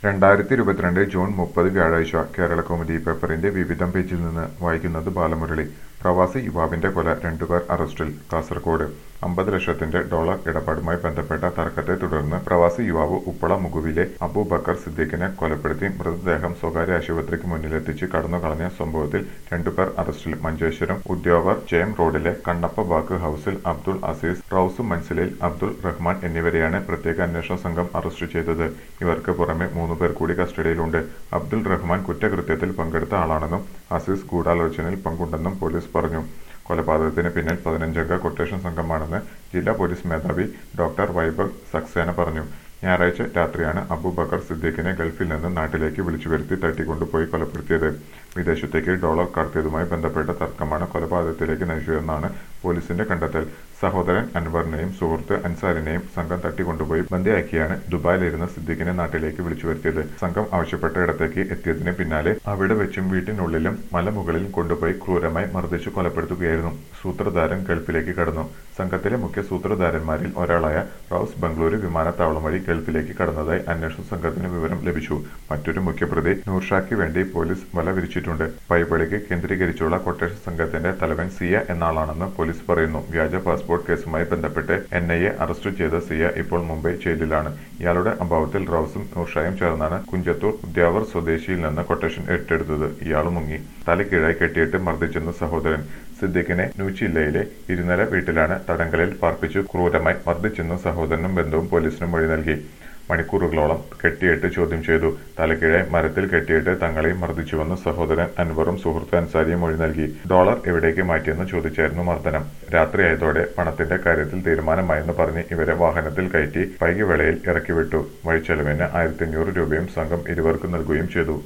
രണ്ടായിരത്തി ഇരുപത്തിരണ്ട് ജൂൺ മുപ്പത് വ്യാഴാഴ്ച കേരളകൗമുദി പേപ്പറിന്റെ വിവിധം പേജിൽ നിന്ന് വായിക്കുന്നത് ബാലമുരളി പ്രവാസി യുവാവിന്റെ കൊല രണ്ടുപേർ അറസ്റ്റിൽ കാസർകോട് അമ്പത് ലക്ഷത്തിന്റെ ഡോളർ ഇടപാടുമായി ബന്ധപ്പെട്ട തർക്കത്തെ തുടർന്ന് പ്രവാസി യുവാവ് ഉപ്പള മുകുവിലെ അബൂബക്കർ സിദ്ദീഖിനെ കൊലപ്പെടുത്തി മൃതദേഹം സ്വകാര്യ ആശുപത്രിക്ക് മുന്നിലെത്തിച്ച് കടന്നുകളഞ്ഞ സംഭവത്തിൽ രണ്ടുപേർ അറസ്റ്റിൽ മഞ്ചേശ്വരം ഉദ്യോഗർ ജയം റോഡിലെ കണ്ണപ്പ ബാക്ക് ഹൌസിൽ അബ്ദുൾ അസീസ് റൌസ് മൻസിലിൽ അബ്ദുൾ റഹ്മാൻ എന്നിവരെയാണ് പ്രത്യേക അന്വേഷണ സംഘം അറസ്റ്റ് ചെയ്തത് ഇവർക്ക് പുറമെ മൂന്ന് പേർ കൂടി കസ്റ്റഡിയിലുണ്ട് അബ്ദുൾ റഹ്മാൻ കുറ്റകൃത്യത്തിൽ പങ്കെടുത്ത ആളാണെന്നും അസീസ് ഗൂഢാലോചനയിൽ പങ്കുണ്ടെന്നും പോലീസ് പറഞ്ഞു കൊലപാതകത്തിന് പിന്നിൽ പതിനഞ്ചംഗ കൊട്ടേഷൻ സംഘമാണെന്ന് ജില്ലാ പോലീസ് മേധാവി ഡോക്ടർ വൈഭവ് സക്സേന പറഞ്ഞു ഞായറാഴ്ച രാത്രിയാണ് അബൂബക്കർ സിദ്ദീഖിനെ ഗൾഫിൽ നിന്ന് നാട്ടിലേക്ക് വിളിച്ചു വരുത്തി തട്ടിക്കൊണ്ടുപോയി കൊലപ്പെടുത്തിയത് വിദേശത്തേക്ക് ഡോളർ കടത്തിയതുമായി ബന്ധപ്പെട്ട തർക്കമാണ് കൊലപാതകത്തിലേക്ക് നയിച്ചതെന്നാണ് പോലീസിന്റെ കണ്ടെത്തൽ സഹോദരൻ അൻവറിനെയും സുഹൃത്ത് അൻസാരിനെയും സംഘം തട്ടിക്കൊണ്ടുപോയി ബന്ദിയാക്കിയാണ് ദുബായിലിരുന്ന സിദ്ദീഖിനെ നാട്ടിലേക്ക് വിളിച്ചു വരുത്തിയത് സംഘം ആവശ്യപ്പെട്ട ഇടത്തേക്ക് എത്തിയതിന് പിന്നാലെ അവിടെ വെച്ചും വീട്ടിനുള്ളിലും മലമുകളിൽ കൊണ്ടുപോയി ക്രൂരമായി മർദ്ദിച്ചു കൊലപ്പെടുത്തുകയായിരുന്നു സൂത്രധാരൻ ഗൾഫിലേക്ക് കടന്നു സംഘത്തിലെ മുഖ്യ സൂത്രധാരന്മാരിൽ ഒരാളായ റൌസ് ബംഗളൂരു വിമാനത്താവളം വഴി ഗൾഫിലേക്ക് കടന്നതായി അന്വേഷണ സംഘത്തിന് വിവരം ലഭിച്ചു മറ്റൊരു മുഖ്യപ്രതി നൂർഷായ്ക്ക് വേണ്ടി പോലീസ് വല വിരിച്ചിട്ടുണ്ട് പൈപ്പളിക്ക് കേന്ദ്രീകരിച്ചുള്ള കൊട്ടേഷൻ സംഘത്തിന്റെ തലവൻ സിയ എന്ന ആളാണെന്ന് പോലീസ് പറയുന്നു വ്യാജ പാസ്പോർട്ട് കേസുമായി ബന്ധപ്പെട്ട് എൻ ഐ എ അറസ്റ്റ് ചെയ്ത സിയ ഇപ്പോൾ മുംബൈ ജയിലിലാണ് ഇയാളുടെ അഭാവത്തിൽ റൌസും നൂർഷായും ചേർന്നാണ് കുഞ്ചത്തൂർ ഉദ്യാവർ സ്വദേശിയിൽ നിന്ന് കൊട്ടേഷൻ ഏറ്റെടുത്തത് ഇയാൾ മുങ്ങി തലക്കീഴായി കെട്ടിയിട്ട് മർദ്ദിച്ചെന്ന സഹോദരൻ സിദ്ദീഖിനെ ന്യൂജില്ലയിലെ ഇരുനില വീട്ടിലാണ് തടങ്കലിൽ പാർപ്പിച്ചു ക്രൂരമായി മർദ്ദിച്ചെന്ന സഹോദരനും ബന്ധുവും പോലീസിന് മൊഴി നൽകി മണിക്കൂറുകളോളം കെട്ടിയിട്ട് ചോദ്യം ചെയ്തു തലക്കീഴെ മരത്തിൽ കെട്ടിയിട്ട് തങ്ങളെയും മർദ്ദിച്ചുവെന്ന് സഹോദരൻ അൻവറും സുഹൃത്ത് അൻസാരിയും മൊഴി നൽകി ഡോളർ എവിടേക്ക് മാറ്റിയെന്ന് ചോദിച്ചായിരുന്നു മർദ്ദനം രാത്രിയായതോടെ പണത്തിന്റെ കാര്യത്തിൽ തീരുമാനമായെന്ന് പറഞ്ഞ് ഇവരെ വാഹനത്തിൽ കയറ്റി വൈകിവേളയിൽ ഇറക്കിവിട്ടു വഴിച്ചെലവിന് ആയിരത്തി അഞ്ഞൂറ് രൂപയും സംഘം ഇരുവർക്കും നൽകുകയും ചെയ്തു